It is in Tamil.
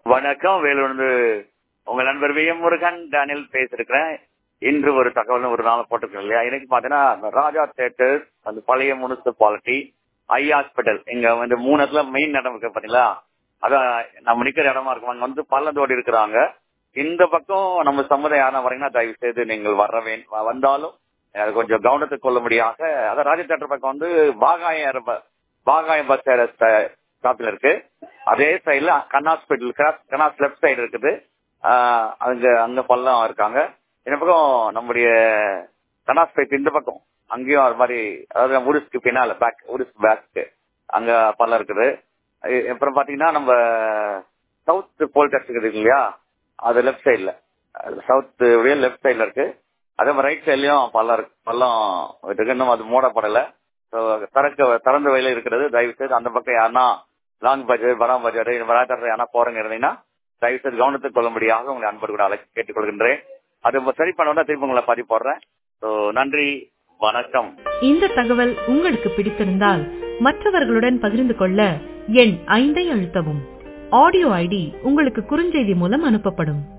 வணக்கம் வேலூர்ந்து உங்க நண்பர் வி எம் முருகன் டேனியல் பேசிருக்கிறேன் இன்று ஒரு தகவல் ஒரு நாள் போட்டிருக்கேன் இல்லையா இன்னைக்கு பாத்தீங்கன்னா அந்த ராஜா தேட்டர் அந்த பழைய முனிசிபாலிட்டி ஐ ஹாஸ்பிட்டல் இங்க வந்து மூணு இடத்துல மெயின் இடம் இருக்கு பாத்தீங்களா அதான் நம்ம நிக்கிற இடமா இருக்கும் அங்க வந்து பள்ளத்தோடு இருக்கிறாங்க இந்த பக்கம் நம்ம சமுதாயம் யாரா வரீங்கன்னா தயவு செய்து நீங்கள் வர வே- வந்தாலும் அது கொஞ்சம் கவனத்துக்கு கொள்ள முடியாக அதான் ராஜா தேட்டர் பக்கம் வந்து பாகாயம் ப- பாகாயம் பஸ் ஸ்டாப்ல இருக்கு அதே சைடுல Kanna hospital Kanna's left side இருக்குது ஆஹ் அங்க அங்க பள்ளம் இருக்காங்க இந்த பக்கம் நம்முடைய கண்ணாஸ்பேட் இந்த பக்கம் அங்கேயும் அது மாதிரி அதாவது உருஸ்க்கு பின்னால பேக் உருஸ் பேக் அங்க பள்ளம் இருக்குது அஹ் அப்புறம் பாத்தீங்கன்னா நம்ம சவுத் போல் டச் இருக்குது இல்லையா அது லெஃப்ட் சைடுல சவுத் லெஃப்ட் சைடுல இருக்கு அதே மாதிரி ரைட் சைட்லயும் பள்ளம் இருக்கு பள்ளம் இருக்கு இன்னும் அது மூடப்படல So, திறக்க திறந்த வயல இருக்கிறது தயவு செய்து அந்த பக்கம் யாருன்னா லாங் பட்ஜெட் வராம் பட்ஜெட் வராத்தர யாரா போறங்க இருந்தீங்கன்னா தயவு செய்து கவனத்துக்கு கொள்ளும்படியாக உங்களை அன்பர் கூட அழைச்சி கேட்டுக்கொள்கின்றேன் அது இப்ப சரி பண்ண திருப்பி உங்களை பதிவு போடுறேன் ஸோ நன்றி வணக்கம் இந்த தகவல் உங்களுக்கு பிடித்திருந்தால் மற்றவர்களுடன் பகிர்ந்து கொள்ள எண் ஐந்தை அழுத்தவும் ஆடியோ ஐடி உங்களுக்கு குறுஞ்செய்தி மூலம் அனுப்பப்படும்